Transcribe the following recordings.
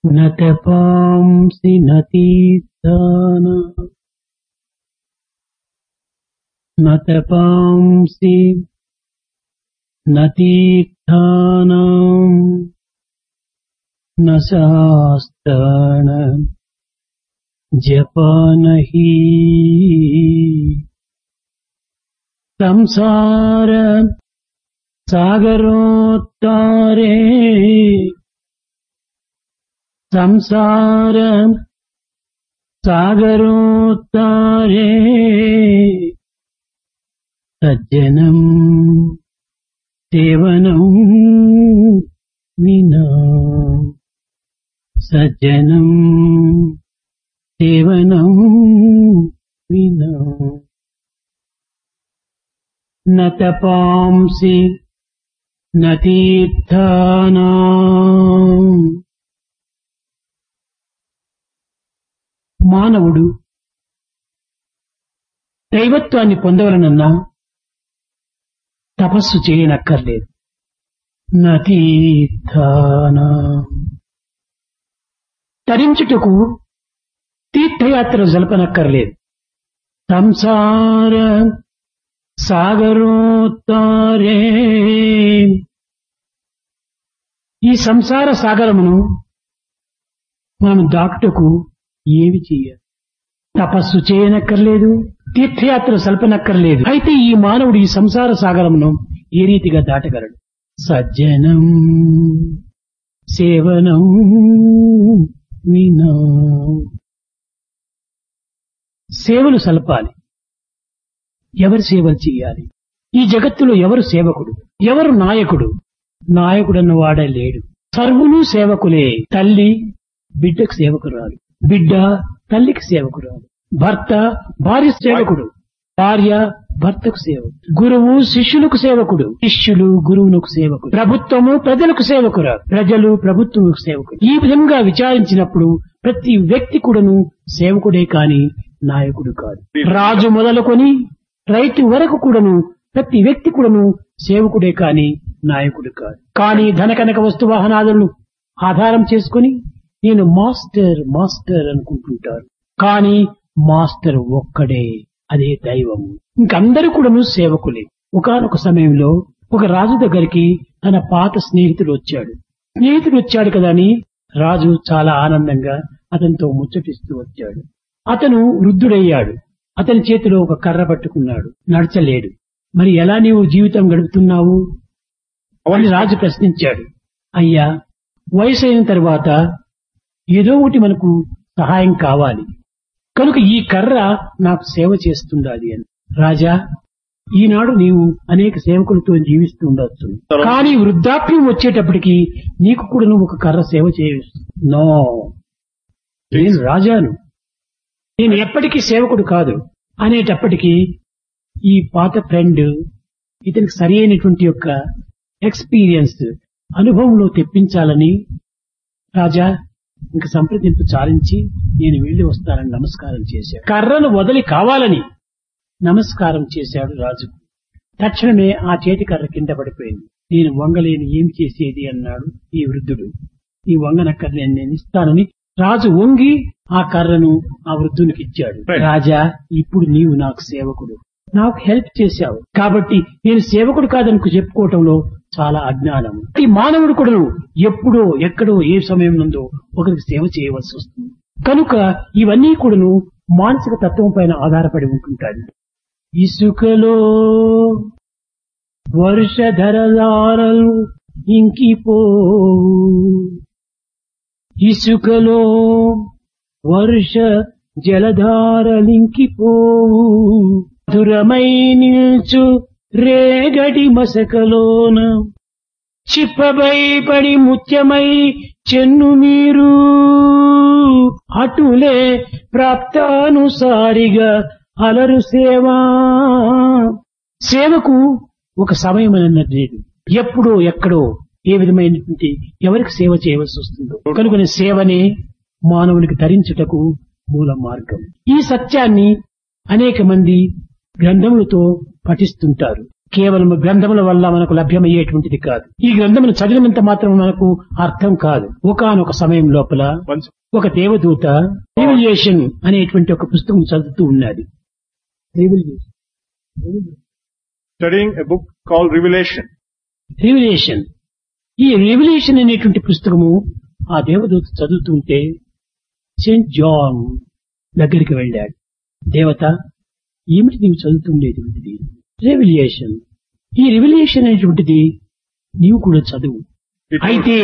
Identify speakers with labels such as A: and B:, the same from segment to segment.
A: न तपांसि न तीर्थान न तपांसि न तीर्थानाम् न शास्त्राण जपान हि संसार सागरोत्तारे సంసార సాగరోత్తారే సజ్జనం సేవనం వినా సజ్జనం సేవనం వినా న తపాంసి న తీర్థానాం మానవుడు దైవత్వాన్ని పొందవలనన్నా తపస్సు చేయనక్కర్లేదు నతీర్థాన తరించుటకు తీర్థయాత్ర జలపనక్కర్లేదు సంసార సాగరోత్తారే ఈ సంసార సాగరమును మనం దాటుటకు ఏమి చెయ్యాలి తపస్సు చేయనక్కర్లేదు తీర్థయాత్ర సల్పనక్కర్లేదు అయితే ఈ మానవుడు ఈ సంసార సాగరమును ఏ రీతిగా దాటగలడు సజ్జనం సేవనం వినా సేవలు సలపాలి ఎవరు సేవలు చేయాలి ఈ జగత్తులో ఎవరు సేవకుడు ఎవరు నాయకుడు నాయకుడన్న వాడే లేడు సర్వులు సేవకులే తల్లి బిడ్డకు సేవకురాలు బిడ్డ తల్లికి సేవకురాలు భర్త భార్య సేవకుడు భార్య భర్తకు సేవకుడు గురువు శిష్యులకు సేవకుడు శిష్యులు గురువునకు సేవకుడు ప్రభుత్వము ప్రజలకు సేవకురా ప్రజలు ప్రభుత్వముకు సేవకుడు ఈ విధంగా విచారించినప్పుడు ప్రతి వ్యక్తి కూడాను సేవకుడే కాని నాయకుడు కాదు రాజు మొదలుకొని రైతు వరకు కూడాను ప్రతి వ్యక్తి కూడాను సేవకుడే కాని నాయకుడు కాదు కానీ ధనకనక వస్తు వాహనాదులను ఆధారం చేసుకుని నేను మాస్టర్ మాస్టర్ అనుకుంటుంటారు కానీ మాస్టర్ ఒక్కడే అదే దైవం ఇంకందరూ కూడాను సేవకులే ఒకనొక సమయంలో ఒక రాజు దగ్గరికి తన పాత స్నేహితుడు వచ్చాడు స్నేహితుడు వచ్చాడు కదా అని రాజు చాలా ఆనందంగా అతనితో ముచ్చటిస్తూ వచ్చాడు అతను వృద్ధుడయ్యాడు అతని చేతిలో ఒక కర్ర పట్టుకున్నాడు నడచలేడు మరి ఎలా నీవు జీవితం గడుపుతున్నావు అని రాజు ప్రశ్నించాడు అయ్యా వయసు అయిన తర్వాత ఏదో ఒకటి మనకు సహాయం కావాలి కనుక ఈ కర్ర నాకు సేవ చేస్తుండాలి అని రాజా ఈనాడు నీవు అనేక సేవకులతో జీవిస్తూ ఉండొచ్చు కానీ వృద్ధాప్యం వచ్చేటప్పటికి నీకు కూడా నువ్వు ఒక కర్ర సేవ చేయవచ్చు నో నేను రాజాను నేను ఎప్పటికీ సేవకుడు కాదు అనేటప్పటికీ ఈ పాత ఫ్రెండ్ ఇతనికి సరి అయినటువంటి యొక్క ఎక్స్పీరియన్స్ అనుభవంలో తెప్పించాలని రాజా ఇంక సంప్రదింపు చాలించి నేను వెళ్లి వస్తానని నమస్కారం చేశాడు కర్రను వదిలి కావాలని నమస్కారం చేశాడు రాజు తక్షణమే ఆ చేతి కర్ర కింద పడిపోయింది నేను వంగలేని ఏం చేసేది అన్నాడు ఈ వృద్ధుడు ఈ వంగనక్కర్లేని నేను ఇస్తానని రాజు వంగి ఆ కర్రను ఆ వృద్ధునికి ఇచ్చాడు రాజా ఇప్పుడు నీవు నాకు సేవకుడు నాకు హెల్ప్ చేశావు కాబట్టి నేను సేవకుడు కాదనుకు చెప్పుకోవటంలో చాలా అజ్ఞానం ఈ మానవుడు కూడా ఎప్పుడో ఎక్కడో ఏ సమయం నుందో ఒకరికి సేవ చేయవలసి వస్తుంది కనుక ఇవన్నీ కూడాను మానసిక తత్వం పైన ఆధారపడి ఉంటుంటాయి ఇసుకలో వర్షధరదారలు ఇంకిపోవు ఇసుకలో వర్ష జలధారలింకిపోవు మధురమై నిల్చు రేగడి మసకలోన చిప్పబై పడి ముత్యమై చెన్ను మీరు అటులే ప్రాప్తానుసారిగా అలరు సేవా సేవకు ఒక సమయం అన్నది లేదు ఎప్పుడో ఎక్కడో ఏ విధమైనటువంటి ఎవరికి సేవ చేయవలసి వస్తుందో కనుక సేవనే మానవునికి తరించుటకు మూల మార్గం ఈ సత్యాన్ని అనేక మంది గ్రంథములతో పఠిస్తుంటారు కేవలం గ్రంథముల వల్ల మనకు లభ్యమయ్యేటువంటిది కాదు ఈ గ్రంథమును చదివినంత మాత్రం మనకు అర్థం కాదు ఒకానొక సమయం లోపల
B: Once
A: ఒక దేవదూత రివిలియేషన్ అనేటువంటి ఒక పుస్తకం చదువుతూ ఉన్నది Revelation.
B: studying a book called Revelation.
A: Revelation ఈ రివిలేషన్ అనేటువంటి పుస్తకము ఆ దేవదూత చదువుతుంటే సెయింట్ జాన్ దగ్గరికి వెళ్ళాడు దేవత ఏమిటి నీవు చదువుతుండేటువంటిది రెవిలియేషన్ ఈ రెవిలియేషన్ అనేటువంటిది నీవు కూడా చదువు
B: It was-
A: అయితే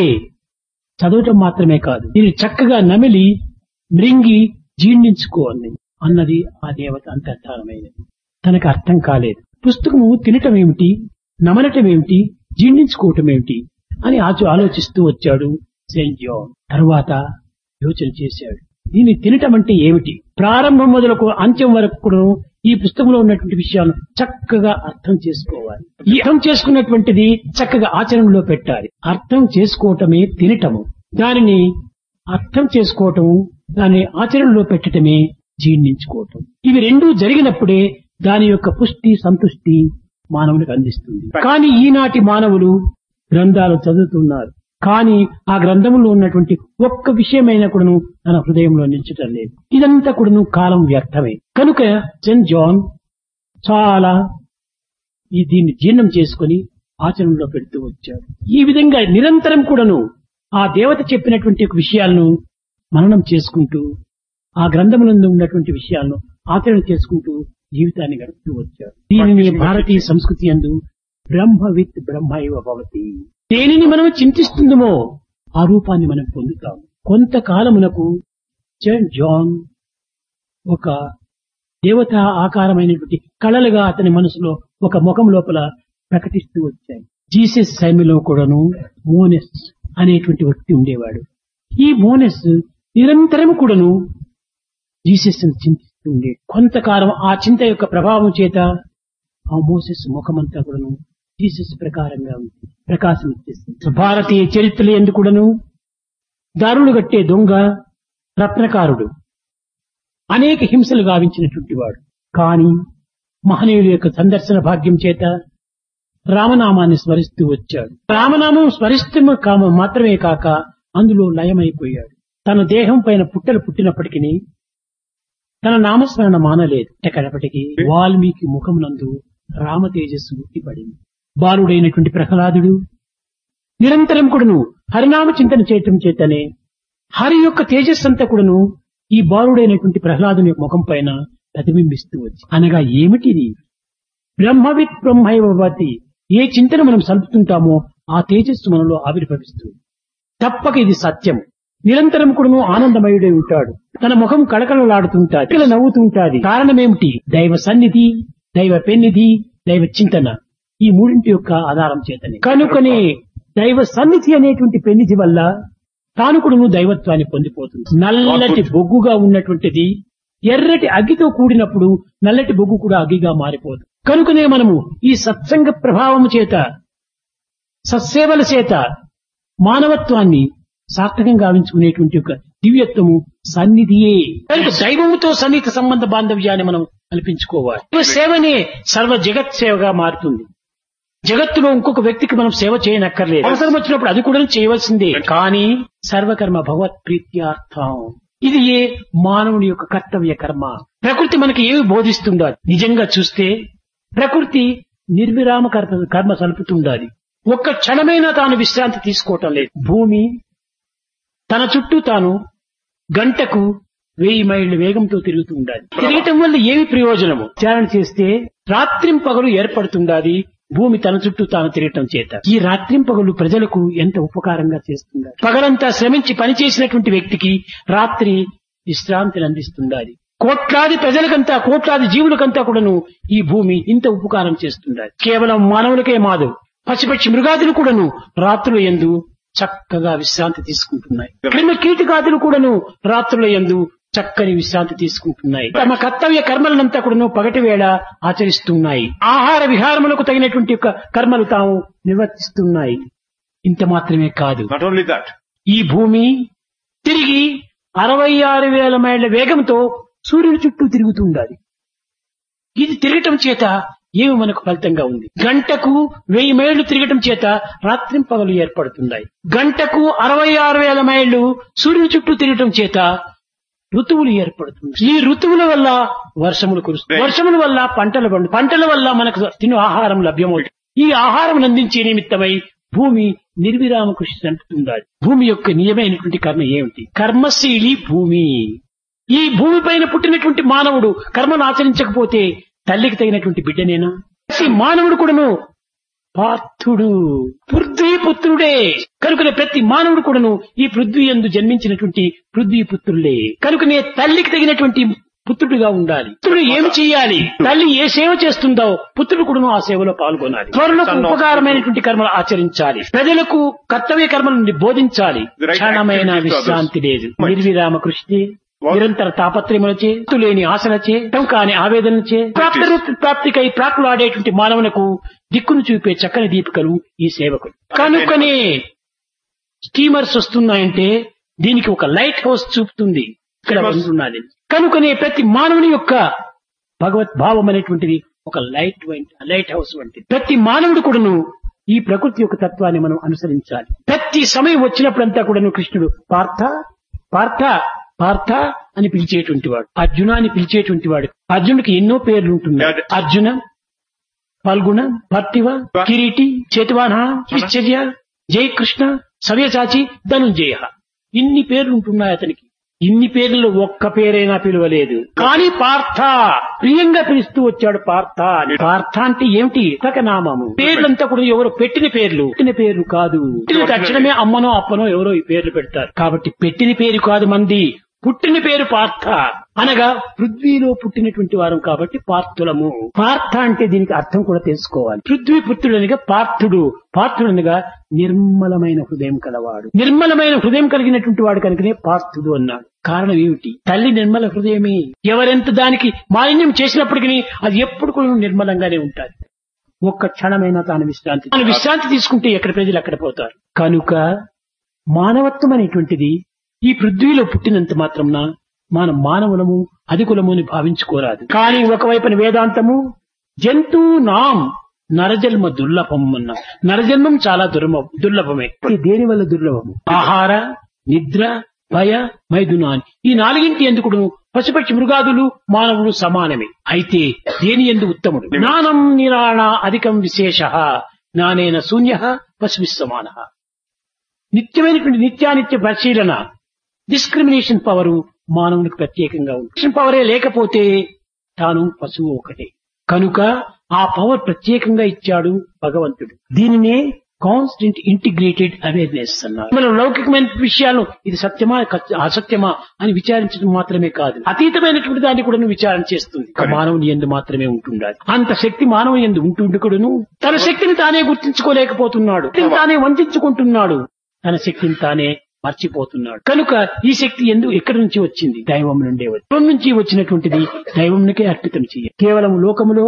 A: చదవటం మాత్రమే కాదు దీన్ని చక్కగా నమిలి మృంగి జీర్ణించుకో అంది అన్నది ఆ దేవత అంతర్ధానమైనది తనకు అర్థం కాలేదు పుస్తకము తినటం ఏమిటి నమలటం ఏమిటి జీర్ణించుకోవటం ఏమిటి అని ఆచు ఆలోచిస్తూ వచ్చాడు సెయింట్ జాన్ తరువాత యోచన చేశాడు దీన్ని తినటం అంటే ఏమిటి ప్రారంభం మొదలకు అంత్యం వరకు కూడా ఈ పుస్తకంలో ఉన్నటువంటి విషయాలు చక్కగా అర్థం చేసుకోవాలి ఈ అర్థం చేసుకున్నటువంటిది చక్కగా ఆచరణలో పెట్టాలి అర్థం చేసుకోవటమే తినటము దానిని అర్థం చేసుకోవటము దాన్ని ఆచరణలో పెట్టటమే జీర్ణించుకోవటం ఇవి రెండూ జరిగినప్పుడే దాని యొక్క పుష్టి సంతుష్టి మానవునికి అందిస్తుంది కానీ ఈనాటి మానవులు గ్రంథాలు చదువుతున్నారు కానీ ఆ గ్రంథంలో ఉన్నటువంటి ఒక్క విషయమైన కూడాను తన హృదయంలో నిల్చటం లేదు ఇదంతా కూడాను కాలం వ్యర్థమే కనుక సెంట్ జాన్ చాలా ఈ దీన్ని జీర్ణం చేసుకుని ఆచరణలో పెడుతూ వచ్చాడు ఈ విధంగా నిరంతరం కూడాను ఆ దేవత చెప్పినటువంటి ఒక విషయాలను మననం చేసుకుంటూ ఆ గ్రంథములందు ఉన్నటువంటి విషయాలను ఆచరణ చేసుకుంటూ జీవితాన్ని గడుపుతూ వచ్చాడు దీనిని భారతీయ సంస్కృతి అందు బ్రహ్మ విత్ బ్రహ్మ ఇవ భవతి దేనిని మనం చింతిస్తుందమో ఆ రూపాన్ని మనం పొందుతాం కొంతకాలమునకు సెయింట్ జాన్ ఒక దేవత ఆకారమైనటువంటి కళలుగా అతని మనసులో ఒక ముఖం లోపల ప్రకటిస్తూ వచ్చాయి జీసస్ సైమిలో కూడాను మోనెస్ అనేటువంటి వ్యక్తి ఉండేవాడు ఈ మోనెస్ నిరంతరం కూడాను జీసస్ చింతిస్తూ ఉండే కొంతకాలం ఆ చింత యొక్క ప్రభావం చేత ఆ మోసెస్ ముఖమంతా కూడాను జీసస్ ప్రకారంగా ఉంది ప్రకాశం ఇచ్చేస్తుంది భారతీయ చరిత్రలు ఎందుకు కూడాను దారులు కట్టే దొంగ రత్నకారుడు అనేక హింసలు గావించినటువంటి వాడు కానీ మహనీయుల యొక్క సందర్శన భాగ్యం చేత రామనామాన్ని స్మరిస్తూ వచ్చాడు రామనామం స్మరిస్తూ కామ మాత్రమే కాక అందులో లయమైపోయాడు తన దేహం పైన పుట్టలు పుట్టినప్పటికీ తన నామస్మరణ మానలేదు కడపటికి వాల్మీకి ముఖమునందు రామ తేజస్సు ఉట్టిపడింది బాలుడైనటువంటి ప్రహ్లాదుడు నిరంతరం కూడాను హరినామ చింతన చేయటం చేతనే హరి యొక్క తేజస్సు అంతా కూడాను ఈ బాలుడైనటువంటి ప్రహ్లాదుని యొక్క ముఖం పైన ప్రతిబింబిస్తూ వచ్చి అనగా ఏమిటిది బ్రహ్మవిత్ బ్రహ్మైవతి ఏ చింతన మనం సలుపుతుంటామో ఆ తేజస్సు మనలో ఆవిర్భవిస్తుంది తప్పక ఇది సత్యం నిరంతరం కూడాను ఆనందమయుడై ఉంటాడు తన ముఖం కళకళలాడుతుంటాడు ఇలా నవ్వుతుంటాది కారణమేమిటి దైవ సన్నిధి దైవ పెన్నిధి దైవ చింతన ఈ మూడింటి యొక్క ఆధారం చేతనే కనుకనే దైవ సన్నిధి అనేటువంటి పెన్నిధి వల్ల తాను కూడాను దైవత్వాన్ని పొందిపోతుంది నల్లటి బొగ్గుగా ఉన్నటువంటిది ఎర్రటి అగ్గితో కూడినప్పుడు నల్లటి బొగ్గు కూడా అగ్గిగా మారిపోదు కనుకనే మనము ఈ సత్సంగ ప్రభావం చేత సత్సేవల చేత మానవత్వాన్ని సార్థకంగా గావించుకునేటువంటి ఒక దివ్యత్వము సన్నిధియే కనుక దైవముతో సన్నిహిత సంబంధ బాంధవ్యాన్ని మనం కల్పించుకోవాలి దైవ సేవనే సర్వ జగత్ సేవగా మారుతుంది జగత్తులో ఇంకొక వ్యక్తికి మనం సేవ చేయనక్కర్లేదు అవసరం వచ్చినప్పుడు అది కూడా చేయవలసిందే కానీ సర్వకర్మ భగవత్ ప్రీత్యార్థం ఇది ఏ మానవుని యొక్క కర్తవ్య కర్మ ప్రకృతి మనకి ఏమి బోధిస్తుందో నిజంగా చూస్తే ప్రకృతి నిర్విరామ కర్మ కర్మ సలుపుతుండాలి ఒక్క క్షణమైనా తాను విశ్రాంతి తీసుకోవటం లేదు భూమి తన చుట్టూ తాను గంటకు వెయ్యి మైళ్ళ వేగంతో తిరుగుతూ ఉండాలి తిరగటం వల్ల ఏమి ప్రయోజనము విచారణ చేస్తే రాత్రింపగలు ఏర్పడుతుండాలి భూమి తన చుట్టూ తాను తిరగటం చేత ఈ రాత్రింపగలు ప్రజలకు ఎంత ఉపకారంగా చేస్తున్నారు పగలంతా శ్రమించి పనిచేసినటువంటి వ్యక్తికి రాత్రి విశ్రాంతిని అందిస్తుండాలి కోట్లాది ప్రజలకంతా కోట్లాది జీవులకంతా కూడాను ఈ భూమి ఇంత ఉపకారం చేస్తుండాలి కేవలం మానవులకే మాదు పసిపక్షి మృగాదులు కూడాను రాత్రుల ఎందు చక్కగా విశ్రాంతి తీసుకుంటున్నాయి క్రిమి కీటకాదులు కూడాను రాత్రుల ఎందు చక్కని విశ్రాంతి తీసుకుంటున్నాయి తమ కర్తవ్య కర్మలనంతా కూడాను పగటి వేళ ఆచరిస్తున్నాయి ఆహార విహారములకు తగినటువంటి యొక్క కర్మలు తాము నిర్వర్తిస్తున్నాయి ఇంత మాత్రమే కాదు
B: Not only that,
A: ఈ భూమి తిరిగి అరవై ఆరు వేల మైళ్ళ వేగంతో సూర్యుని చుట్టూ తిరుగుతూ ఉండాలి ఇది తిరగటం చేత ఏమి మనకు ఫలితంగా ఉంది గంటకు వెయ్యి మైళ్లు తిరగటం చేత రాత్రింపగలు ఏర్పడుతున్నాయి గంటకు అరవై ఆరు వేల మైళ్లు సూర్యుని చుట్టూ తిరగటం చేత ఋతువులు ఏర్పడుతుంది ఈ ఋతువుల వల్ల వర్షములు కురుస్తాయి వర్షముల వల్ల పంటలు పండు పంటల వల్ల మనకు తిను ఆహారం లభ్యమవుతుంది ఈ ఆహారం అందించే నిమిత్తమై భూమి నిర్విరామ కృషి జరుపుతుండాలి భూమి యొక్క నియమైనటువంటి కర్మ ఏమిటి కర్మశీలి భూమి ఈ భూమి పైన పుట్టినటువంటి మానవుడు కర్మను ఆచరించకపోతే తల్లికి తగినటువంటి బిడ్డనేనా ప్రతి మానవుడు కూడాను పార్థుడు పృథ్వీ పుత్రుడే కనుకనే ప్రతి మానవుడు కూడాను ఈ పృథ్వీ ఎందు జన్మించినటువంటి పృథ్వీ పుత్రులే కనుకనే తల్లికి తగినటువంటి పుత్రుడిగా ఉండాలి పుత్రుడు ఏమి చేయాలి తల్లి ఏ సేవ చేస్తుందో పుత్రుడు కూడాను ఆ సేవలో పాల్గొనాలి త్వరలకు ఉపకారమైనటువంటి కర్మలు ఆచరించాలి ప్రజలకు కర్తవ్య కర్మలను బోధించాలి క్షణమైన విశ్రాంతి లేదు నిర్విరామ కృషి నిరంతర తాపత్రయములచే లేని ఆశలచే కాని ఆవేదనలచే ప్రాప్తి ప్రాప్తికై ప్రాకులాడేటువంటి మానవులకు దిక్కును చూపే చక్కని దీపికలు ఈ సేవకులు కనుకనే స్టీమర్స్ వస్తున్నాయంటే దీనికి ఒక లైట్ హౌస్ చూపుతుంది ఇక్కడ ఉంటున్నది కనుకనే ప్రతి మానవుని యొక్క భగవత్ భావం అనేటువంటిది ఒక లైట్ వంటి లైట్ హౌస్ వంటి ప్రతి మానవుడు కూడాను ఈ ప్రకృతి యొక్క తత్వాన్ని మనం అనుసరించాలి ప్రతి సమయం వచ్చినప్పుడంతా కూడాను కృష్ణుడు పార్థ పార్థ పార్థ అని పిలిచేటువంటి వాడు అర్జున అని పిలిచేటువంటి వాడు అర్జునుడికి ఎన్నో పేర్లు ఉంటున్నాయి అర్జున ఫల్గుణ భర్తివ కిరీటి చేతివాన విశ్చర్య జై కృష్ణ సవ్యసాచి ధనుంజయ ఇన్ని పేర్లు ఉంటున్నాయి అతనికి ఇన్ని పేర్లలో ఒక్క పేరైనా పిలవలేదు కానీ పార్థ ప్రియంగా పిలుస్తూ వచ్చాడు పార్థ అని. పార్థ అంటే ఏమిటి నామము పేర్లంతా కూడా ఎవరో పెట్టిన పేర్లు పెట్టిన పేర్లు కాదు పుట్టిన తక్షణమే అమ్మనో అప్పనో ఎవరో ఈ పేర్లు పెడతారు కాబట్టి పెట్టిన పేరు కాదు మంది పుట్టిన పేరు పార్థ అనగా పృథ్వీలో పుట్టినటువంటి వారం కాబట్టి పార్థులము పార్థ అంటే దీనికి అర్థం కూడా తెలుసుకోవాలి పృథ్వీ పుత్రుడనిగా పార్థుడు పార్థుడనగా నిర్మలమైన హృదయం కలవాడు నిర్మలమైన హృదయం కలిగినటువంటి వాడు కనుకనే పార్థుడు అన్నాడు కారణం ఏమిటి తల్లి నిర్మల హృదయమే ఎవరెంత దానికి మాలిన్యం చేసినప్పటికీ అది ఎప్పుడు కూడా నిర్మలంగానే ఉంటాది ఒక్క క్షణమైనా తాను విశ్రాంతి తాను విశ్రాంతి తీసుకుంటే ఎక్కడ ప్రజలు అక్కడ పోతారు కనుక మానవత్వం అనేటువంటిది ఈ పృథ్వీలో పుట్టినంత మాత్రంన మన మానవులము అధికులము అని భావించుకోరాదు కానీ ఒకవైపున వేదాంతము జంతు నాం నరజన్మ దుర్లభం అన్న నరజన్మం చాలా దుర్మ దుర్లభమే ఇది దేని వల్ల దుర్లభము ఆహార నిద్ర భయ మైదునాన్ని ఈ నాలుగింటి ఎందుకుడు పశుపక్షి మృగాదులు మానవుడు సమానమే అయితే దేని ఎందు ఉత్తముడు జ్ఞానం నిరాణ అధికం విశేష జ్ఞానేన శూన్య పశువి సమాన నిత్యమైనటువంటి నిత్యానిత్య పరిశీలన డిస్క్రిమినేషన్ పవర్ మానవునికి ప్రత్యేకంగా ఉంది పవరే లేకపోతే తాను పశువు ఒకటే కనుక ఆ పవర్ ప్రత్యేకంగా ఇచ్చాడు భగవంతుడు దీనినే కాన్స్టెంట్ ఇంటిగ్రేటెడ్ అవేర్నెస్ అన్నారు మనం లౌకికమైన విషయాలను ఇది సత్యమా కత్- అసత్యమా అని విచారించడం మాత్రమే కాదు అతీతమైనటువంటి దాన్ని కూడా విచారణ చేస్తుంది ఒక మానవుని ఎందు మాత్రమే ఉంటుండాలి అంత శక్తి మానవుని ఎందు ఉంటుండి కూడాను తన శక్తిని తానే గుర్తించుకోలేకపోతున్నాడు శక్తిని తానే వంచుకుంటున్నాడు తన శక్తిని తానే మర్చిపోతున్నాడు కనుక ఈ శక్తి ఎందు ఎక్కడి నుంచి వచ్చింది దైవం నుండే వచ్చింది. దైవం నుంచి వచ్చినటువంటిది దైవంకే అర్పితం చేయాలి కేవలం లోకములో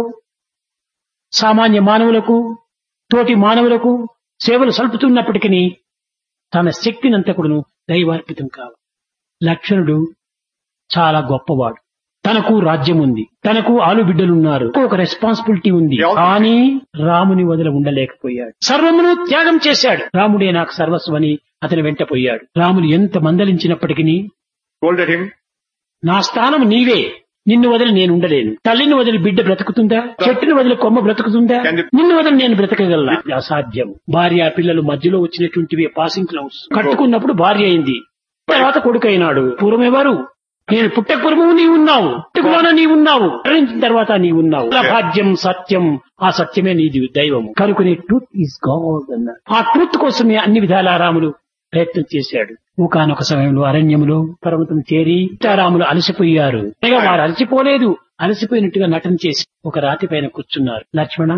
A: సామాన్య మానవులకు తోటి మానవులకు సేవలు సల్పుతున్నప్పటికీ తన శక్తినంతా కూడాను దైవార్పితం కావాలి లక్షణుడు చాలా గొప్పవాడు తనకు రాజ్యం ఉంది తనకు ఆలు బిడ్డలున్నారు ఒక రెస్పాన్సిబిలిటీ ఉంది కానీ రాముని వదిల ఉండలేకపోయాడు సర్వమును త్యాగం చేశాడు రాముడే నాకు సర్వస్వని అతని వెంట పోయాడు రాములు ఎంత మందలించినప్పటికీ
B: scolded him.
A: నా స్థానం నీవే నిన్ను వదిలి నేను ఉండలేను తల్లిని వదిలి బిడ్డ బ్రతుకుతుందా చెట్టుని వదిలి కొమ్మ బ్రతుకుతుందా నిన్ను వదిలి నేను బ్రతకగలనా అసాధ్యం భార్య పిల్లలు మధ్యలో వచ్చినటువంటివి పాసింగ్ క్లౌడ్స్ కట్టుకున్నప్పుడు భార్య అయింది తర్వాత కొడుకు అయినాడు పూర్వం ఎవరు నేను పుట్టక పూర్వము నీవు ఉన్నావు పుట్టుకలోన నీవు ఉన్నావు మరణించిన తర్వాత నీవు ఉన్నావు భాగ్యం సత్యం ఆ సత్యమే నీది దైవము కనుకునే ట్రూత్ ఈస్ గాడ్ అన్నారు ఆ ట్రూత్ కోసమే అన్ని విధాల రాములు ప్రయత్నం చేశాడు ఒకనొక సమయంలో అరణ్యములో పర్వతం చేరి సీతారాములు అలసిపోయారు పైగా వారు అలసిపోలేదు అలసిపోయినట్టుగా నటన చేసి ఒక రాతి పైన కూర్చున్నారు లక్ష్మణ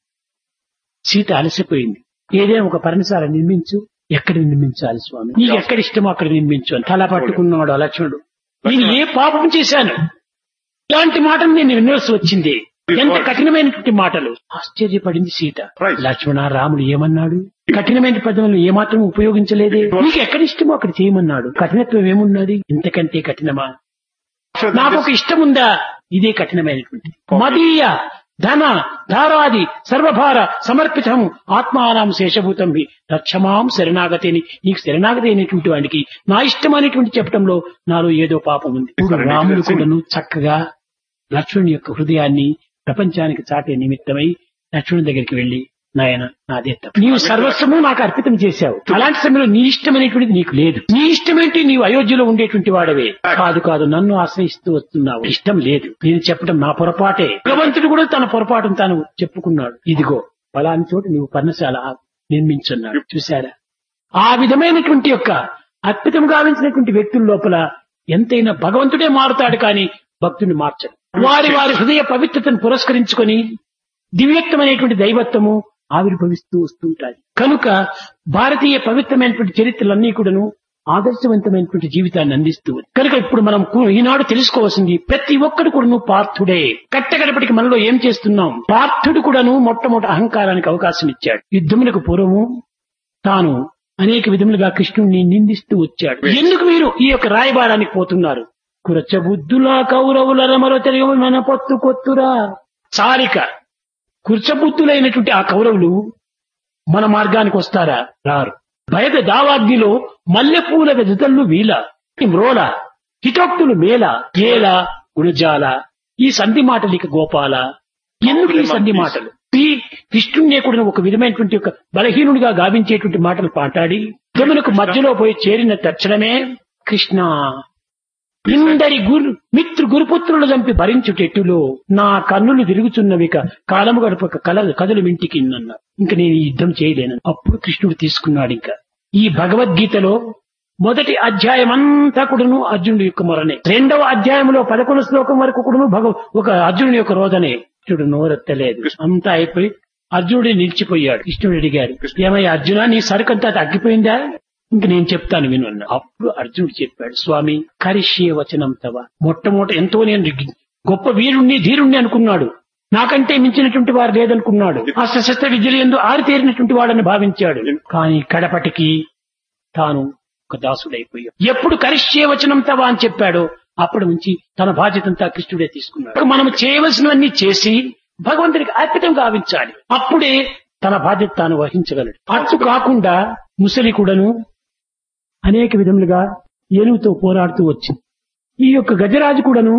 A: సీత అలసిపోయింది ఏదైనా ఒక పర్ణశాల నిర్మించు ఎక్కడ నిర్మించాలి స్వామి నీకు ఎక్కడ ఇష్టమో అక్కడ నిర్మించు అని తల పట్టుకున్నాడు ఆ లక్ష్మణుడు నేను ఏ పాపం చేశాను ఇలాంటి మాటలు నేను వినవలసి వచ్చింది ఎంత కఠినమైనటువంటి మాటలు ఆశ్చర్యపడింది సీత
B: Right.
A: లక్ష్మణ రాముడు ఏమన్నాడు కఠినమైన పదములు ఏమాత్రం ఉపయోగించలేదే నీకు ఎక్కడ ఇష్టమో అక్కడ చేయమన్నాడు కఠినత్వం ఏమున్నది ఇంతకంటే కఠినమా
B: After
A: నాకు
B: that,
A: ఒక ఇష్టం ఉందా ఇదే కఠినమైనటువంటి మదీయ ధన ధారాది సర్వభార సమర్పితం ఆత్మానాం శేషభూతం హి రక్షమాం శరణాగతి అని నీకు శరణాగతి అయినటువంటి వాడికి నా ఇష్టమైనటువంటి చెప్పడంలో నాలో ఏదో పాపం ఉంది ఇప్పుడు రాముడు కూడాను చక్కగా లక్ష్మణుని యొక్క హృదయాన్ని ప్రపంచానికి చాటే నిమిత్తమై లక్ష్మణుని దగ్గరికి వెళ్లి నాయన నాదే తప్పు నీవు సర్వస్వము నాకు అర్పితం చేశావు అలాంటి సమయంలో నీ ఇష్టమైనటువంటిది నీకు లేదు నీ ఇష్టమేంటి నీవు అయోధ్యలో ఉండేటువంటి వాడవే కాదు కాదు నన్ను ఆశ్రయిస్తూ వస్తున్నావు ఇష్టం లేదు నేను చెప్పడం నా పొరపాటే భగవంతుడు కూడా తన పొరపాటును తాను చెప్పుకున్నాడు ఇదిగో ఫలాని చోటు నీవు పర్ణశాల నిర్మించున్నాడు చూశారా ఆ విధమైనటువంటి యొక్క అద్భుతం గావించినటువంటి వ్యక్తుల లోపల ఎంతైనా భగవంతుడే మారుతాడు కానీ భక్తుని మార్చడు వారి వారి హృదయ పవిత్రతను పురస్కరించుకొని దివ్యక్తమైనటువంటి దైవత్వము ఆవిర్భవిస్తూ వస్తుంటాయి కనుక భారతీయ పవిత్రమైనటువంటి చరిత్రలన్నీ కూడాను ఆదర్శవంతమైనటువంటి జీవితాన్ని అందిస్తూ ఉంది. కనుక ఇప్పుడు మనం కు- ఈనాడు తెలుసుకోవాల్సింది ప్రతి ఒక్కడు కూడాను పార్థుడే కట్టగడపటికి మనలో ఏం చేస్తున్నాం పార్థుడు కూడాను మొట్టమొదటి అహంకారానికి అవకాశం ఇచ్చాడు యుద్ధములకు పూర్వము తాను అనేక విధములుగా కృష్ణుణ్ణి నిందిస్తూ వచ్చాడు ఎందుకు మీరు ఈ యొక్క రాయబారానికి పోతున్నారు కురచ బుద్ధులా కౌరవుల రమలో తెలియ మన పొత్తు కొత్తురా చారిక కుర్చబుద్ధులైనటువంటి ఆ కౌరవులు మన మార్గానికి వస్తారా రారు బయట దావాగ్నిలో మల్లెపూల వెదతల్లు వీల మ్రోల హితోక్తులు మేల ఏల గుణజాల ఈ సంధి మాటలు ఇక గోపాల ఎందుకు ఈ సంధి మాటలు ఈ కృష్ణుణ్ణి కూడా ఒక విధమైనటువంటి ఒక బలహీనుడిగా గావించేటువంటి మాటలు పాటాడి జమునకు మధ్యలో పోయి చేరిన తక్షణమే కృష్ణ ఇందరి గురు మిత్రు గురుపుత్రులు చంపి భరించుటెట్టులో నా కన్నులు తిరుగుచున్నవిక కాలము గడపక కల కథలు మింటికి అన్నారు ఇంక నేను ఈ యుద్ధం చేయలేను అప్పుడు కృష్ణుడు తీసుకున్నాడు ఇంకా ఈ భగవద్గీతలో మొదటి అధ్యాయం అంతా కూడాను అర్జునుడి యొక్క మొరనే రెండవ అధ్యాయంలో పదకొండు శ్లోకం వరకు కూడాను భగవ ఒక అర్జునుడి యొక్క రోదనే కృష్ణుడు నోరెత్తలేదు అంతా అయిపోయి అర్జునుడి నిలిచిపోయాడు కృష్ణుడు అడిగారు ఏమయ్య అర్జున నీ సరుకంతా తగ్గిపోయిందా ఇంక నేను చెప్తాను విను అన్నా అప్పుడు అర్జునుడు చెప్పాడు స్వామి కరిష్యే వచనం తవ మొట్టమొదట ఎంతో నేను గొప్ప వీరుణ్ణి ధీరుణ్ణి అనుకున్నాడు నాకంటే మించినటువంటి వారు లేదనుకున్నాడు అస్త్రశస్త్ర విద్యలు ఎందు ఆరితేరినటువంటి వాడని భావించాడు కానీ కడపటికి తాను ఒక దాసుడైపోయాడు ఎప్పుడు కరిష్యే వచనం తవ అని చెప్పాడో అప్పటి నుంచి తన బాధ్యతంతా కృష్ణుడే తీసుకున్నాడు మనం చేయవలసినవన్నీ చేసి భగవంతుడికి అర్పితం గావించాలి అప్పుడే తన బాధ్యత తాను వహించగలడు అట్టు కాకుండా ముసలి కూడాను అనేక విధములుగా ఏనుగుతో పోరాడుతూ వచ్చింది ఈ యొక్క గజరాజు కూడాను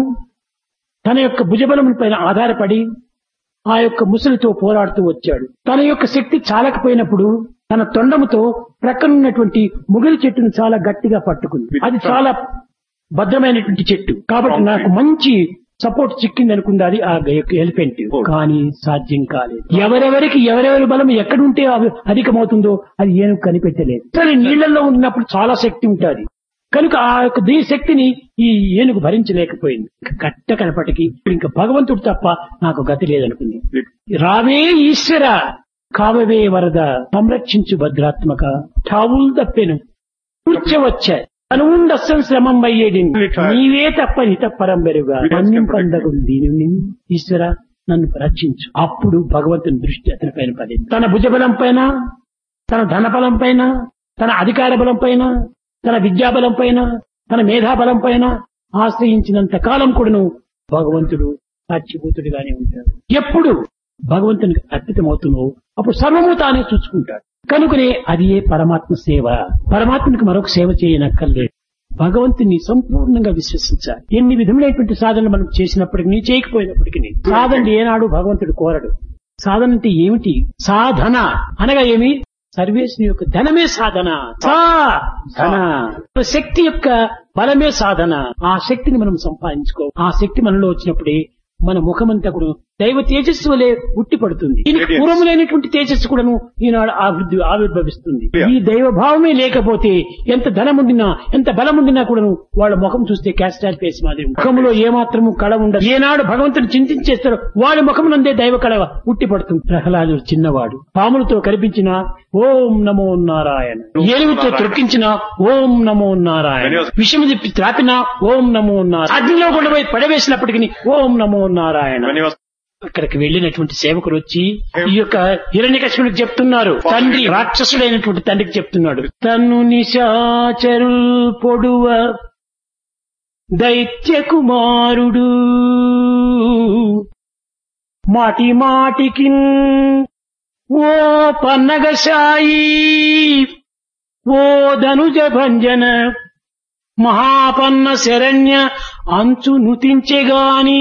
A: తన యొక్క భుజబలముల పైన ఆధారపడి ఆ యొక్క ముసలితో పోరాడుతూ వచ్చాడు తన యొక్క శక్తి చాలకపోయినప్పుడు తన తొండముతో ప్రక్కనున్నటువంటి ముగిలి చెట్టును చాలా గట్టిగా పట్టుకుంది అది చాలా భద్రమైనటువంటి చెట్టు కాబట్టి నాకు మంచి సపోర్ట్ చిక్కింది అనుకుంది అది ఆ ఎలిఫెంట్ కానీ సాధ్యం కాలేదు ఎవరెవరికి ఎవరెవరి బలం ఎక్కడుంటే అవి అధికమవుతుందో అది ఏనుగు కనిపెట్టలేదు సరే నీళ్లలో ఉన్నప్పుడు చాలా శక్తి ఉంటుంది కనుక ఆ యొక్క దీ శక్తిని ఈ ఏనుగు భరించలేకపోయింది కట్ట కనపటికి ఇంకా భగవంతుడు తప్ప నాకు గతి లేదనుకుంది రావే ఈశ్వర కావవే వరద సంరక్షించు భద్రాత్మక ఠావులు తప్పెను కూర్చోవచ్చా అనుండస్సం శ్రమం అయ్యేది నీవే తప్ప హిత పరంబెరుగా పందగు దీని ఈశ్వర నన్ను రక్షించు అప్పుడు భగవంతుని దృష్టి అతని పైన పడింది తన భుజబలం పైన తన ధనబలం పైన తన అధికార బలం పైన తన విద్యాబలం పైన తన మేధాబలం పైన ఆశ్రయించినంత కాలం కూడాను భగవంతుడు సాక్షిభూతుడిగానే ఉంటాడు ఎప్పుడు భగవంతునికి అర్పితమవుతున్నావు అప్పుడు సర్వము తానే చూసుకుంటాడు కనుకనే అది ఏ పరమాత్మ సేవ పరమాత్మనికి మరొక సేవ చేయనక్కర్లేదు భగవంతుని సంపూర్ణంగా విశ్వసించాలి ఎన్ని విధములైనటువంటి సాధనలు మనం చేసినప్పటికీ చేయకపోయినప్పటికీ సాధన ఏనాడు భగవంతుడు కోరడు సాధన అంటే ఏమిటి సాధన అనగా ఏమి సర్వేశ్వని యొక్క ధనమే సాధన సాధన శక్తి యొక్క బలమే సాధన ఆ శక్తిని మనం సంపాదించుకో ఆ శక్తి మనలో వచ్చినప్పుడే మన ముఖమంతా కూడా దైవ తేజస్సు వలె ఉట్టి పడుతుంది దీనికి పూర్వములైనటువంటి తేజస్సు కూడాను ఈనాడు ఆవిర్భి ఆవిర్భవిస్తుంది ఈ దైవ భావమే లేకపోతే ఎంత ధనముండినా ఎంత బలముండినా కూడాను వాళ్ళ ముఖం చూస్తే క్యాస్టాల్ ఫేస్ మాదిరి ముఖంలో ఏమాత్రము కళ ఉండదు ఏనాడు భగవంతుని చింతించేస్తారో వాడి ముఖమునందే దైవ కళ ఉట్టి పడుతుంది ప్రహ్లాదుడు చిన్నవాడు పాములతో కనిపించిన ఓం నమో నారాయణ ఏనుగుతో త్రొక్కించిన ఓం నమో నారాయణ విషయం చెప్పి త్రాపిన ఓం నమో నారాయణ అగ్నిలో కూడా పోయి పడవేసినప్పటికీ ఓం నమో నారాయణ
B: When he was
A: అక్కడికి వెళ్ళినటువంటి సేవకుడు వచ్చి ఈ యొక్క హిరణ్యకృష్ణుడికి చెప్తున్నారు తండ్రి రాక్షసుడైనటువంటి తండ్రికి చెప్తున్నాడు తన్ను నిశాచరుల్ పొడువ దైత్య కుమారుడు మాటి మాటికి ఓ పన్నగశాయి ఓ ధనుజ భంజన మహాపన్న శరణ్య అంచు నుతించెగాని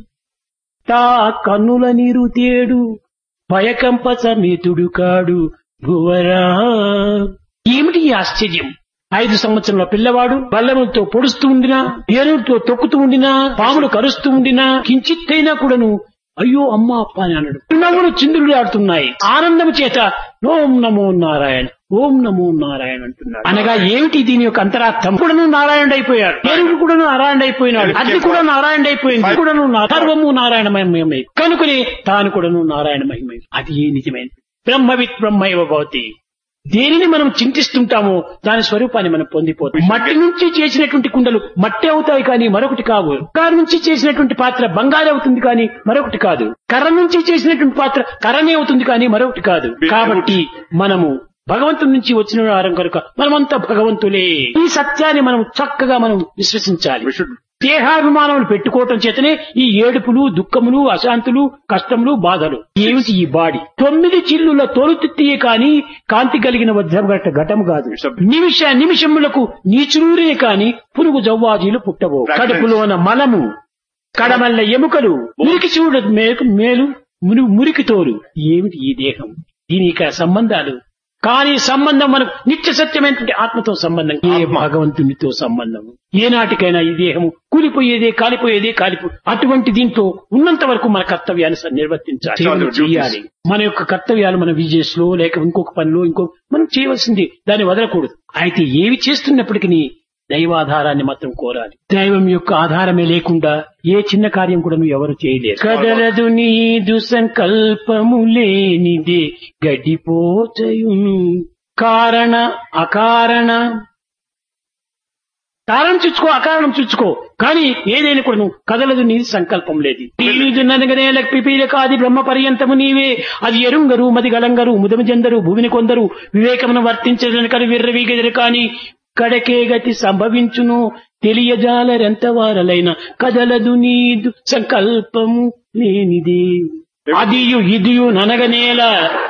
A: తా కన్నుల నీరు తేడు భయకంప సమేతుడు కాడు భువరా ఏమిటి ఈ ఆశ్చర్యం ఐదు సంవత్సరాల పిల్లవాడు బల్లములతో పొడుస్తూ ఉండినా ఏనుగుతో తొక్కుతూ ఉండినా పాములు కరుస్తూ ఉండినా కించిత్తైనా కూడాను అయ్యో అమ్మ అప్ప అని అన్నాడు నవ్వులు చిందులు ఆడుతున్నాయి ఆనందం చేత ఓం నమో నారాయణ ఓం నమో నారాయణ అంటున్నాడు అనగా ఏమిటి దీని యొక్క అంతరార్థం కూడాను నారాయణ అయిపోయాడు ఏనుగు కూడా నారాయణ అయిపోయినాడు అది కూడా నారాయణ అయిపోయింది ఇది కూడాను నా- సర్వము నారాయణమయమై కనుకనే తాను కూడాను నారాయణమయమై అది ఏ నిజమైన బ్రహ్మవిత్ బ్రహ్మైవ భవతి దేనిని మనం చింతిస్తుంటామో దాని స్వరూపాన్ని మనం పొందిపోతాం మట్టి నుంచి చేసినటువంటి కుండలు మట్టి అవుతాయి కానీ మరొకటి కావు బంగారు నుంచి చేసినటువంటి పాత్ర బంగారు అవుతుంది కానీ మరొకటి కాదు కర్ర నుంచి చేసినటువంటి పాత్ర కర్రనే అవుతుంది కానీ మరొకటి కాదు కాబట్టి మనము భగవంతుడి నుంచి వచ్చిన వారం కనుక మనమంతా భగవంతులే ఈ సత్యాన్ని మనం చక్కగా మనం విశ్వసించాలి
B: We should
A: దేహాభిమానములు పెట్టుకోవటం చేతనే ఈ ఏడుపులు దుఃఖములు అశాంతులు కష్టములు బాధలు ఏమిటి ఈ బాడీ తొమ్మిది చిల్లుల తోలుతిత్తియే కాని కాంతి కలిగిన వజ్రగట్ట ఘటము కాదు
B: It's a-
A: నిమిష నిమిషములకు నీచులూరే కాని పురుగు జవ్వాజీలు పుట్టవో
B: Fragments.
A: కడుపులోన మలము కడమల్ల ఎముకలు మురికి చూడ మేలు మేలు మురి- మురికి తోలు ఏమిటి ఈ దేహం దీని యొక్క సంబంధాలు కానీ సంబంధం మనకు నిత్య సత్యమైనటువంటి ఆత్మతో సంబంధం ఏ భగవంతునితో సంబంధం ఏనాటికైనా ఈ దేహము కూలిపోయేదే కాలిపోయేదే కాలిపో అటువంటి దీంతో ఉన్నంత వరకు మన కర్తవ్యాన్ని స- నిర్వర్తించాలి
B: It's all your duties.
A: చేయాలి మన యొక్క కర్తవ్యాలు మన విజయస్ లో లేక ఇంకొక పనిలో ఇంకో మనం చేయవలసింది దాన్ని వదలకూడదు అయితే ఏవి చేస్తున్నప్పటికీ దైవాధారాన్ని మాత్రం కోరాలి దైవం యొక్క ఆధారమే లేకుండా ఏ చిన్న కార్యం కూడా నువ్వు ఎవరు చేయలేరు కదలదు నీదు సంకల్పము లేనిదే గడిపోచయును కారణ అకారణ కారణం చూసుకో అకారణం చూసుకో కానీ ఏదైనా కూడా నువ్వు కదలదు నీ సంకల్పం లేదు నీదు ననగనే పిపీల కాది బ్రహ్మ పర్యంతము నీవే అది ఎరుంగరు మది గలంగరు ముదము జందరు భూమిని కొందరు వివేకమును వర్తించదని కని విర్రవీగెదరు కాని కడకే గతి సంభవించును తెలియజాలరెంత వారలైన కదలదు నీదు సంకల్పము లేనిది అదియు ఇదియు ననగనేల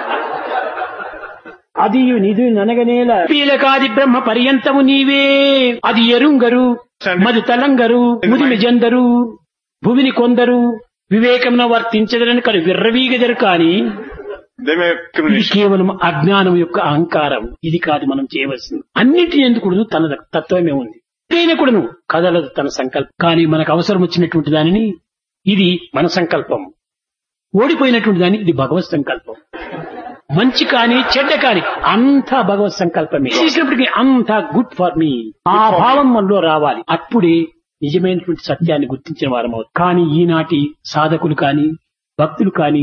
A: అది నిధు ననగనేల పీలకాది బ్రహ్మ పర్యంతము నీవే అది ఎరుంగరు మది తలంగరు ముదిమి జందరు భువిని కొందరు వివేకమున వర్తించదరని కను విర్రవీగదరు కాని
B: they may
A: ఇది
B: communicate.
A: కేవలం అజ్ఞానం యొక్క అహంకారం ఇది కాదు మనం చేయవలసింది అన్నిటి ఎందుకు తన తత్వమే ఉంది దేని కూడాను కదలదు తన సంకల్పం కానీ మనకు అవసరం వచ్చినటువంటి దానిని ఇది మన సంకల్పం ఓడిపోయినటువంటి దాన్ని ఇది భగవత్ సంకల్పం మంచి కానీ చెడ్డ కానీ అంతా భగవత్ సంకల్పమే చేసినప్పటికీ అంతా గుడ్ ఫర్ మీ ఆ భావం మనలో రావాలి అప్పుడే నిజమైనటువంటి సత్యాన్ని గుర్తించిన వారం అవుతుంది కానీ ఈనాటి సాధకులు కానీ భక్తులు కానీ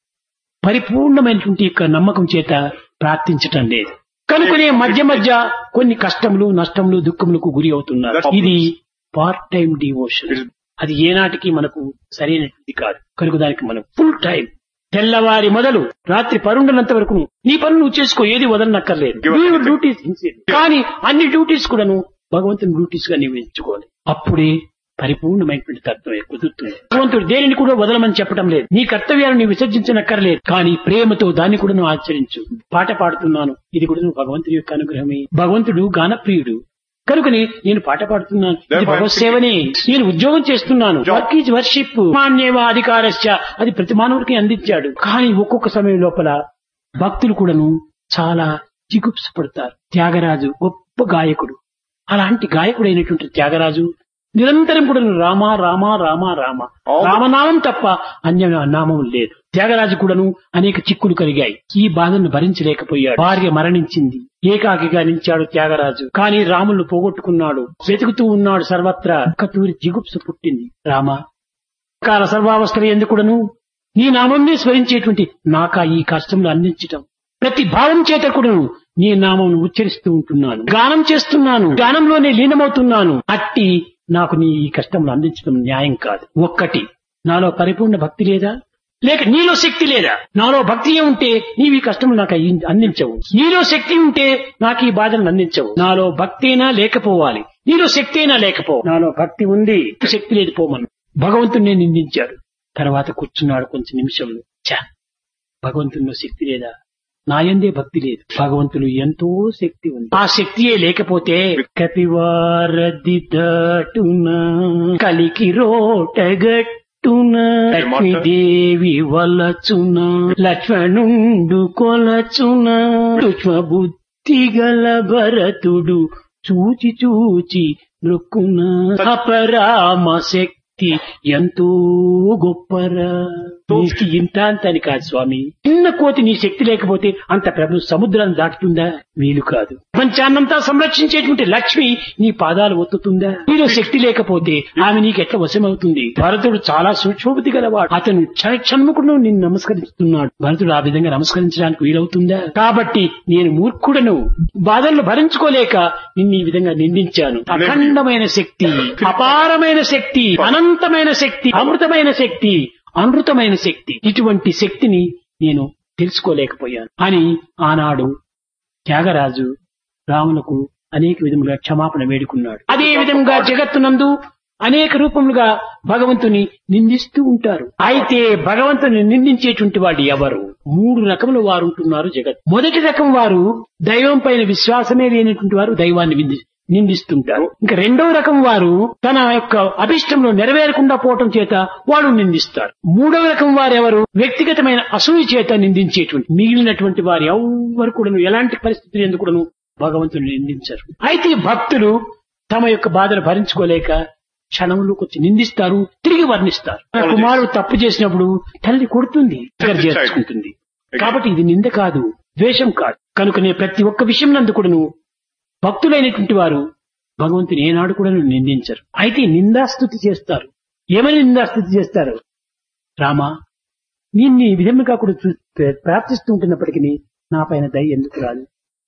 A: పరిపూర్ణమైనటువంటి యొక్క నమ్మకం చేత ప్రార్థించటం లేదు కనుకనే మధ్య మధ్య కొన్ని కష్టములు నష్టములు దుఃఖములకు గురి అవుతున్నారు
B: That's
A: ఇది పార్ట్ టైం డివోషన్ అది ఏనాటికి మనకు సరైనటువంటి కాదు కనుక దానికి మనం ఫుల్ టైం తెల్లవారి మొదలు రాత్రి పరుండనంత వరకు నీ పనులు నువ్వు చేసుకో ఏది వదలనక్కర్లేదు
B: Give up anything.
A: డ్యూటీస్ కానీ అన్ని డ్యూటీస్ కూడాను భగవంతుని డ్యూటీస్ గా నీవు ఎంచుకోవాలి అప్పుడే పరిపూర్ణమైనటువంటి తత్వం కుదురుతుంది భగవంతుడు దేనిని కూడా వదలమని చెప్పడం లేదు నీ కర్తవ్యాలను నీవు విసర్జించనక్కర్లేదు కానీ ప్రేమతో దాన్ని కూడా నువ్వు ఆచరించు పాట పాడుతున్నాను ఇది కూడా నువ్వు భగవంతుడి యొక్క అనుగ్రహమే భగవంతుడు గానప్రియుడు కనుకని నేను పాట పాడుతున్నాను ఇది
B: Therefore,
A: భగవత్ సేవనే నేను ఉద్యోగం చేస్తున్నాను
B: Job.
A: వర్క్ ఈజ్ వర్షిప్ మాన్యవ అధికారశ్చ అది ప్రతి మానవుడికి అందించాడు కానీ ఒక్కొక్క సమయం లోపల భక్తులు కూడాను చాలా చిగుప్స పడతారు త్యాగరాజు గొప్ప గాయకుడు అలాంటి గాయకుడైనటువంటి త్యాగరాజు నిరంతరం కూడా రామ రామ రామ రామ
B: All-
A: రామనామం తప్ప అన్య నామం లేదు త్యాగరాజు కూడాను అనేక చిక్కులు కలిగాయి ఈ బాధను భరించలేకపోయాడు భార్య మరణించింది ఏకాకిగా నిలిచాడు త్యాగరాజు కానీ రాములను పోగొట్టుకున్నాడు వెతుకుతూ ఉన్నాడు సర్వత్రా కతూరి జిగుప్స పుట్టింది రామ కాల సర్వావస్థలు ఎందుకుడను నీ నామంనే స్మరించేటువంటి నాకా ఈ కష్టంలో అందించటం ప్రతి భావం చేత కూడాను నీ నామం ఉచ్చరిస్తూ ఉంటున్నాను గానం చేస్తున్నాను గానంలోనే లీనమవుతున్నాను అట్టి నాకు నీ ఈ కష్టంలో అందించడం న్యాయం కాదు ఒక్కటి నాలో పరిపూర్ణ భక్తి లేదా లేక నీలో శక్తి లేదా నాలో భక్తి ఉంటే నీవు ఈ కష్టం నాకు అయ్యి- అందించవు నీలో శక్తి ఉంటే నాకు ఈ బాధలను అందించవు నాలో భక్తేనా లేకపోవాలి నీలో శక్తి అయినా లేకపో నాలో భక్తి ఉంది శక్తి లేదు పోమను భగవంతుడిని నిందించాడు తర్వాత కూర్చున్నాడు కొంచెం నిమిషంలో చా భగవంతునిలో శక్తి లేదా నాయందే భక్తి లేదు భగవంతులు ఎంతో శక్తి ఉంది ఆ శక్తియే లేకపోతే కపివారది దాటున కలికి రోటగట్టున లక్ష్మీదేవి వలచున లక్ష్మణుండు కొలచున సూక్ష్మ బుద్ధి గల భరతుడు చూచి చూచి నృక్కున అపరామ శక్తి ఎంతో గొప్పరా నీకు ఇంత అంత అని కాదు స్వామి చిన్న కోతి నీ శక్తి లేకపోతే అంత ప్రభు సముద్రాన్ని దాటుతుందా వీలు కాదు ప్రపంచాన్నంతా సంరక్షించేటువంటి లక్ష్మి నీ పాదాలు ఒత్తుతుందా నీలో శక్తి లేకపోతే ఆమె నీకు ఎట్లా వశమవుతుంది భరతుడు చాలా సూక్ష్మబుద్ధి గలవాడు అతను క్షణ క్షణముకును నిన్ను నమస్కరిస్తున్నాడు భరతుడు ఆ విధంగా నమస్కరించడానికి వీలవుతుందా కాబట్టి నేను మూర్ఖుడను బాధలను భరించుకోలేక నిన్ను ఈ విధంగా నిందించాను అఖండమైన శక్తి అపారమైన శక్తి అనంతమైన శక్తి అమృతమైన శక్తి అనృతమైన శక్తి ఇటువంటి శక్తిని నేను తెలుసుకోలేకపోయాను అని ఆనాడు త్యాగరాజు రాములకు అనేక విధములుగా క్షమాపణ వేడుకున్నాడు అదే విధంగా జగత్తునందు అనేక రూపములుగా భగవంతుని నిందిస్తూ ఉంటారు అయితే భగవంతుని నిందించేటువంటి వాళ్ళు ఎవరు మూడు రకముల వారు ఉంటున్నారు జగత్ మొదటి రకం వారు దైవం పైన విశ్వాసమే లేనటువంటి వారు దైవాన్ని నింది- నిందిస్తుంటారు ఇంకా రెండవ రకం వారు తన యొక్క అభిష్టంలో నెరవేరకుండా పోవటం చేత వాడు నిందిస్తారు మూడవ రకం వారు ఎవరు వ్యక్తిగతమైన అసూయ చేత నిందించేటువంటి మిగిలినటువంటి వారు ఎవరు కూడాను ఎలాంటి పరిస్థితులు ఎందుకు కూడాను భగవంతుని నిందించరు అయితే భక్తులు తమ యొక్క బాధను భరించుకోలేక క్షణంలో కొంచెం నిందిస్తారు తిరిగి వర్ణిస్తారు తన కుమారుడు తప్పు చేసినప్పుడు తల్లి కొడుతుంది దగ్గర చేర్చుకుంటుంది కాబట్టి ఇది నింద కాదు ద్వేషం కాదు కనుకనే ప్రతి ఒక్క విషయం నందు కూడాను భక్తులైనటువంటి వారు భగవంతుని ఏనాడు కూడా నిందించరు అయితే నిందాస్తుతి చేస్తారు ఏమని నిందాస్తుతి చేస్తారు రామా నిన్ను ఈ విధంగా కూడా చూ- ప్రార్థిస్తూ ఉంటున్నప్పటికీ నా పైన దయ ఎందుకు రాదు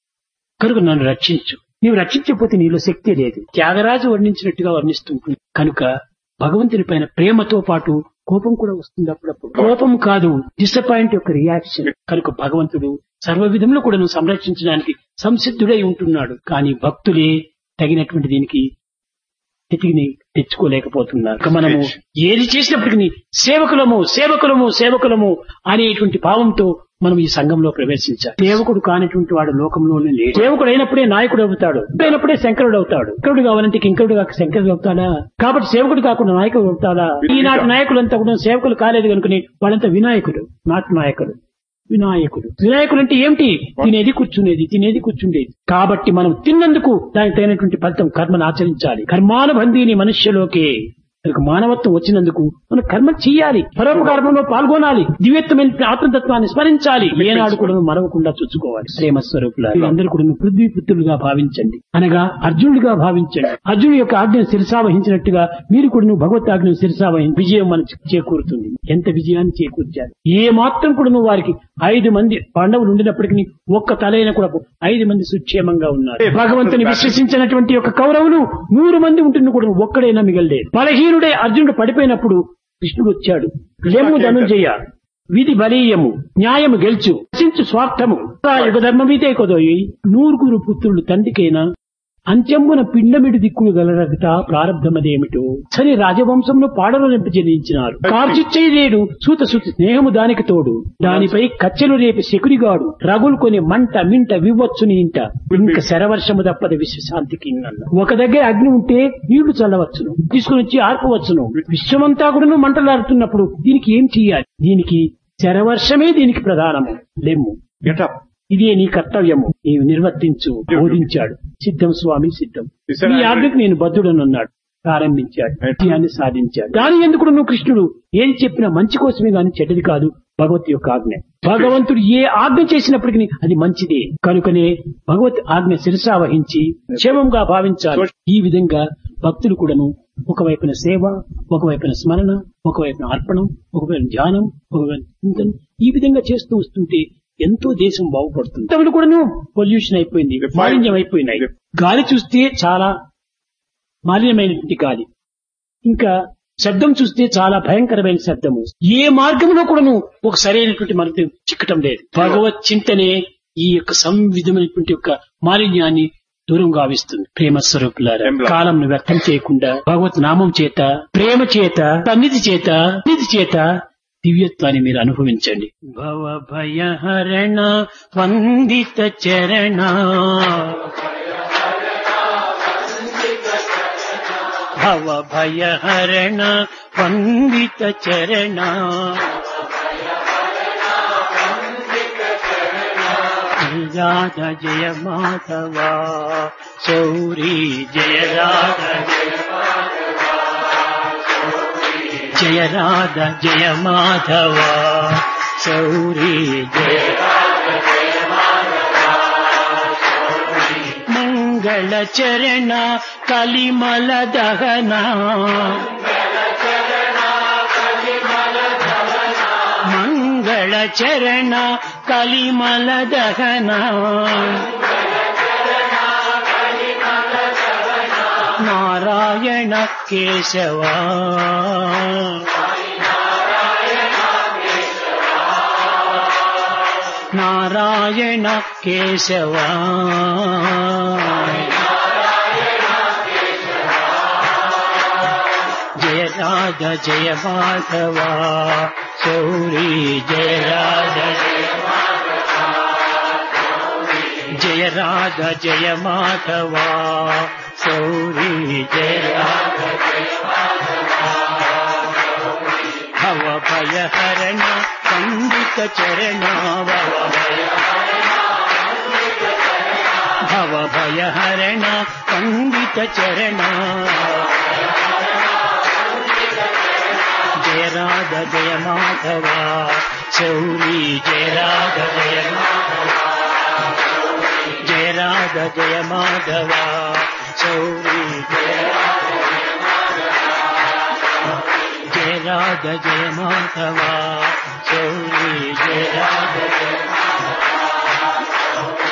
A: కనుక నన్ను రక్షించు నీవు రక్షించకపోతే నీలో శక్తి లేదు త్యాగరాజు వర్ణించినట్టుగా వర్ణిస్తుంటుంది కనుక భగవంతుని పైన ప్రేమతో పాటు కోపం కూడా వస్తుంది అప్పుడప్పుడు కోపం కాదు డిసప్పాయింట్ యొక్క రియాక్షన్ కనుక భగవంతుడు సర్వ విధంలో కూడా నువ్వు సంరక్షించడానికి సంసిద్ధుడై ఉంటున్నాడు కానీ భక్తులే తగినటువంటి దీనికి స్థితిని తెచ్చుకోలేకపోతున్నారు ఇక మనము ఏది చేసినప్పటికీ సేవకులము సేవకులము సేవకులము అనేటువంటి భావంతో మనం ఈ సంఘంలో ప్రవేశించాలి సేవకుడు కానిటువంటి వాడు లోకంలోనే లేడు సేవకుడు అయినప్పుడే నాయకుడు అవుతాడు అయినప్పుడే శంకరుడు అవుతాడు శంకరుడు కావాలంటే కింకరుడు కాక శంకరుడు అవుతాడా కాబట్టి సేవకుడు కాకుండా నాయకుడు అవుతాడా ఈనాటి నాయకులంతా కూడా సేవకులు కాలేదు కనుకని వాళ్ళంతా వినాయకుడు నాటి నాయకుడు వినాయకుడు వినాయకుడు అంటే ఏమిటి తినేది కూర్చునేది తినేది కూర్చుండేది కాబట్టి మనం తిన్నందుకు దానికి తగినటువంటి ఫలితం కర్మను ఆచరించాలి కర్మానుబంధీని మనుష్యలోకే మనకు మానవత్వం వచ్చినందుకు మనం కర్మ చేయాలి పరోపకారంలో పాల్గొనాలి దివ్యత్వమైన ఆత్మతత్వాన్ని స్మరించాలి ఏనాడు కూడా మరవకుండా చూసుకోవాలి ప్రేమ స్వరూపుల అందరూ కూడా పృథ్వీ పుత్రులుగా భావించండి అనగా అర్జునుడిగా భావించండి అర్జునుడి యొక్క ఆజ్ఞను శిరసావహించినట్టుగా మీరు కూడా భగవత్ ఆజ్ఞను శిరసావహించి విజయం మనకు చేకూరుతుంది ఎంత విజయాన్ని చేకూర్చారు ఏ మాత్రం కూడా వారికి ఐదు మంది పాండవులు ఉండినప్పటికీ ఒక్క తలైన కూడా ఐదు మంది సుక్షేమంగా ఉన్నారు భగవంతుని విశ్వసించినటువంటి యొక్క కౌరవులు నూరు మంది ఉంటున్న కూడా ఒక్కడైనా మిగలలేదు బలహీనుడే అర్జునుడు పడిపోయినప్పుడు కృష్ణుడు వచ్చాడు లెమ్ము ధనుంజయ విధి బలీయము న్యాయము గెలుచు రచించు స్వార్థము యుగ ధర్మమిదే కొదోయి నూరుగురు పుత్రులు తండ్రికైనా అంత్యమున పిండమిడి దిక్కులు గలరగట ప్రారంధమదేమిటో సరి రాజవంశంలో పాడలు జనించినారు కార్చిచ్చేయలేడు సూత సూత స్నేహము దానికి తోడు దానిపై కచ్చెలు రేపి శకురిగాడు రగులు కొని మంట మింట వివ్వచ్చుని ఇంట ఇంక శరవర్షము తప్పద విశ్వశాంతికి ఇన్నన్న. ఒక దగ్గర అగ్ని ఉంటే నీళ్లు చల్లవచ్చును తీసుకుని వచ్చి ఆర్పవచ్చును విశ్వమంతా కూడా మంటలాడుతున్నప్పుడు దీనికి ఏం చెయ్యాలి దీనికి శరవర్షమే దీనికి ప్రధానము లెమ్ము
B: Get up.
A: ఇదే నీ కర్తవ్యము నీవు నిర్వర్తించు బోధించాడు సిద్ధం స్వామి సిద్ధం
B: He said,
A: నీ
B: "I am
A: ఆజ్ఞకు నేను బద్ధుడనన్నాడు ప్రారంభించాడు విజయాన్ని సాధించాడు దాని ఎందుకు నువ్వు కృష్ణుడు ఏం చెప్పినా మంచి కోసమే గాని చెడ్డది కాదు భగవత్ యొక్క ఆజ్ఞ భగవంతుడు ఏ ఆజ్ఞ చేసినప్పటికీ అది మంచిదే కనుకనే భగవత్ ఆజ్ఞ శిరసా వహించి క్షేమంగా భావించాలి ఈ విధంగా భక్తులు కూడాను ఒకవైపున సేవ ఒకవైపున స్మరణ ఒకవైపున అర్పణం ఒకవైపు ధ్యానం ఒకవైపు చింతన ఈ విధంగా చేస్తూ వస్తుంటే ఎంతో దేశం బాగుపడుతుంది తమలు కూడాను పొల్యూషన్ అయిపోయింది మాలిన్యం అయిపోయినాయి గాలి చూస్తే చాలా మాలిన్యమైనటువంటి గాలి ఇంకా శబ్దం చూస్తే చాలా భయంకరమైన శబ్దము ఏ మార్గంలో కూడాను ఒక సరైనటువంటి మనకు చిక్కటం లేదు భగవత్ చింతనే ఈ యొక్క సంవిధమైనటువంటి యొక్క మాలిన్యాన్ని దూరం గావిస్తుంది ప్రేమ స్వరూపులారా
B: Emblem.
A: కాలంను వ్యర్థం చేయకుండా భగవత్ నామం చేత ప్రేమ చేత సన్నిధి చేత నిధి చేత దివ్యత్వాన్ని మీరు అనుభవించండి భవ భయ హరణ వందిత చరణ భవ భయ హరణ వందిత చరణ రాధ జయ మాధవ శౌరీ జయ రాధ జయ రాధ జయ మాధవ శౌరీ జయ మంగళ చరణ కలిమల దహన మంగళ చరణ కలిమల దహన నారాయణ కేశవా నారాయణ కేశవా జయ రాధ జయ మాధవ శౌరీ జయ రాధ జయ రాధ జయ మాధవ శౌరీ జయ రాధ భవ భయ హరణ పండిత చరణ భవ భవ భయ హరణ పండిత చరణ జయ రాధ జయ మాధవ శౌరీ జయ రాధ జయ మాధవ జయ రాధ జయ మాధవ శౌరీ జయ జయ రాధ జయ మాధవ శౌరీ జయ రాధ జయ